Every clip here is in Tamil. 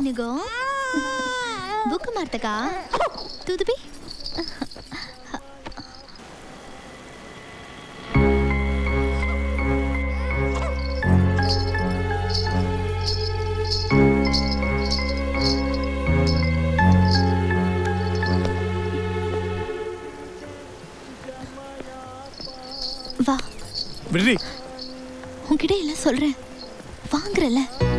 ಏನಿಗೋ ಬುಕ್ ಮಾಡ್ತಕ ತುದುಬಿ வா விடுறி உன்கிட்ட இல்ல சொல்றேன் வாங்குறல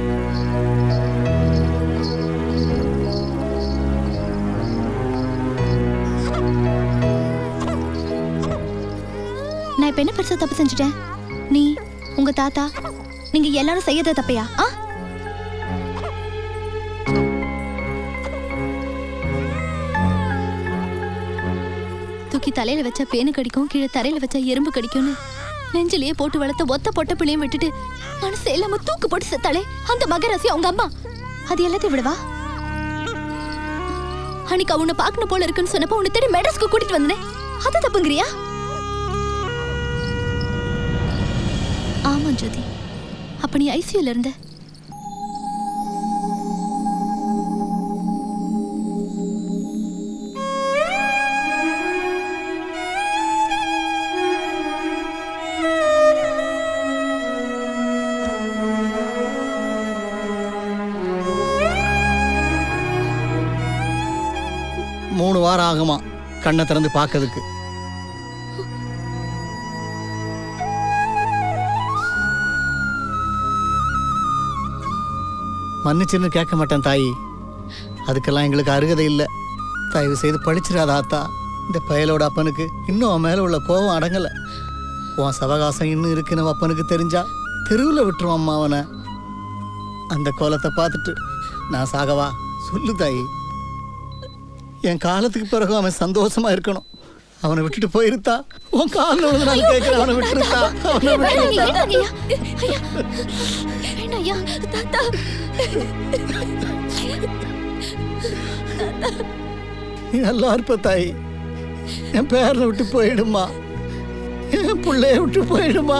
நான் இப்ப என்ன பெருசா தப்பு செஞ்சுட்டேன் நீ உங்க தாத்தா நீங்க எல்லாரும் செய்யறது தப்பையா ஆ தூக்கி தலையில வச்சா பேனு கடிக்கும் கீழே தரையில வச்சா எறும்பு கடிக்கும்னு நெஞ்சிலேயே போட்டு வளர்த்த ஒத்த பொட்ட பிள்ளையும் விட்டுட்டு மனசு இல்லாம தூக்கு போட்டு செத்தாளே அந்த மகராசி அவங்க அம்மா அது எல்லாத்தையும் விடவா அன்னைக்கு அவனை பார்க்கணும் போல இருக்குன்னு சொன்னப்போ உன்னை தேடி மெட்ராஸ்க்கு கூட்டிட்டு வந்தனே அது தப்புங்கிறியா ஆமா ஜோதி அப்ப நீ ஐசியூல இருந்த மூணு வாரம் ஆகுமா கண்ணை திறந்து பார்க்கறதுக்கு மன்னிச்சுன்னு கேட்க மாட்டேன் தாயி அதுக்கெல்லாம் எங்களுக்கு அருகதை இல்லை தயவு செய்து படிச்சிடாத ஆத்தா இந்த பயலோட அப்பனுக்கு இன்னும் அவன் மேலே உள்ள கோபம் அடங்கலை உன் சவகாசம் இன்னும் இருக்குன்னு அப்பனுக்கு தெரிஞ்சா தெருவில் விட்டுருவான் அம்மா அவனை அந்த கோலத்தை பார்த்துட்டு நான் சாகவா சொல்லு தாயி என் காலத்துக்கு பிறகு அவன் சந்தோஷமா இருக்கணும் அவனை விட்டுட்டு போயிருத்தா உன் காலில் விழுந்து நான் கேட்கிறேன் அவனை விட்டுருத்தா அவனை விட்டுருத்தா ஐயா தாத்தா நீ நல்லா இருப்ப தாய் என் பேரனை விட்டு போயிடுமா என் பிள்ளைய விட்டு போயிடுமா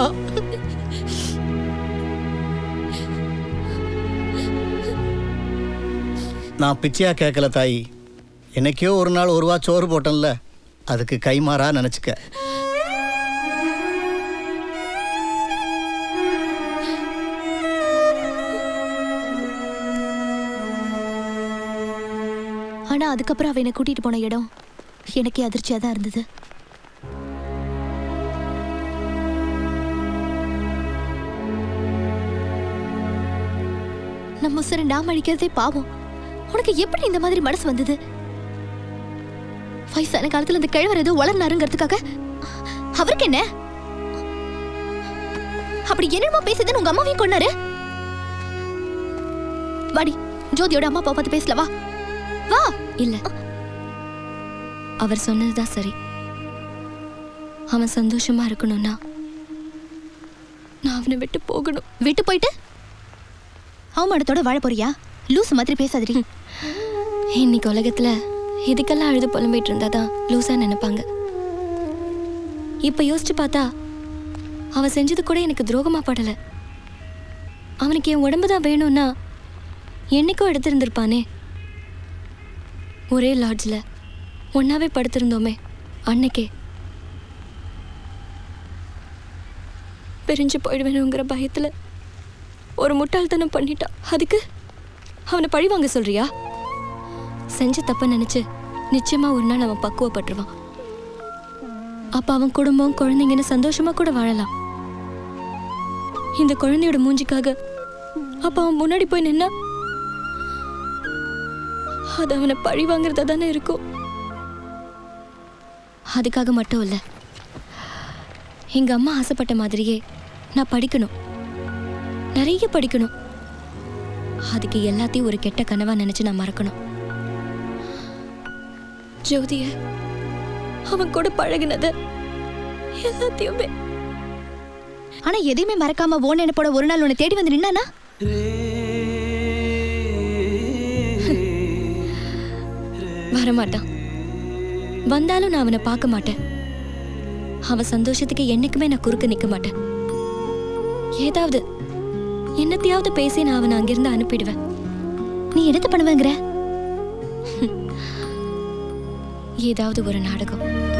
நான் பிச்சையா கேட்கல தாயி என்னைக்கோ ஒரு நாள் ஒரு வா சோறு போட்டேன்ல அதுக்கு கைமாறா நினச்சிக்க ஆனா அதுக்கப்புறம் அவ என்னை கூட்டிட்டு போன இடம் எனக்கே அதிர்ச்சியா தான் இருந்தது நம்ம உசுரை நாம் அழிக்கிறதே பாவம் உனக்கு எப்படி இந்த மாதிரி மனசு வந்தது வயசான காலத்துல இந்த கிழவர் ஏதோ வளர்னாருங்கிறதுக்காக அவருக்கு என்ன அப்படி என்னமோ பேசுதுன்னு உங்க அம்மாவையும் கொண்டாரு வாடி ஜோதியோட அம்மா அப்பா பார்த்து பேசல வா வா இல்ல அவர் சொன்னதுதான் சரி அவன் சந்தோஷமா இருக்கணும்னா நான் அவனை விட்டு போகணும் விட்டு போயிட்டு அவமானத்தோட வாழ போறியா லூசு மாதிரி பேசாதடி இன்னைக்கு உலகத்துல இதுக்கெல்லாம் அழுது புலம்பிட்டு இருந்தாதான் லூசா நினைப்பாங்க இப்ப யோசிச்சு பார்த்தா அவன் செஞ்சது கூட எனக்கு துரோகமா படல அவனுக்கு என் உடம்பு தான் வேணும்னா என்னைக்கோ எடுத்திருந்திருப்பானே ஒரே லாட்ஜில் ஒன்னாவே படுத்திருந்தோமே அன்னைக்கே பிரிஞ்சு போயிடுவேணுங்கிற பயத்துல ஒரு முட்டாள்தனம் பண்ணிட்டான் அதுக்கு அவனை பழி வாங்க சொல்றியா செஞ்ச தப்ப நினைச்சு நிச்சயமா ஒரு நாள் அவன் பக்குவப்பட்டுருவான் அப்ப அவன் குடும்பம் குழந்தைங்கன்னு சந்தோஷமா கூட வாழலாம் இந்த குழந்தையோட மூஞ்சிக்காக அப்ப அவன் முன்னாடி போய் நின்னா அது அவனை பழி வாங்குறதா தானே இருக்கும் அதுக்காக மட்டும் இல்ல எங்க அம்மா ஆசைப்பட்ட மாதிரியே நான் படிக்கணும் நிறைய படிக்கணும் அதுக்கு எல்லாத்தையும் ஒரு கெட்ட கனவா நினைச்சு நான் மறக்கணும் ஜோதிய அவன் கூட பழகினது எல்லாத்தையுமே ஆனா எதையுமே மறக்காம ஓன் நினைப்போட ஒரு நாள் உன்னை தேடி வந்து நின்னானா வரமாட்டான் வந்தாலும் நான் அவனை பார்க்க மாட்டேன் அவன் சந்தோஷத்துக்கு என்னைக்குமே நான் குறுக்க நிக்க மாட்டேன் ஏதாவது என்னத்தையாவது பேசி நான் அவனை அங்கிருந்து அனுப்பிடுவேன் நீ எடுத்து பண்ணுவேங்கிற ஏதாவது ஒரு நாடகம்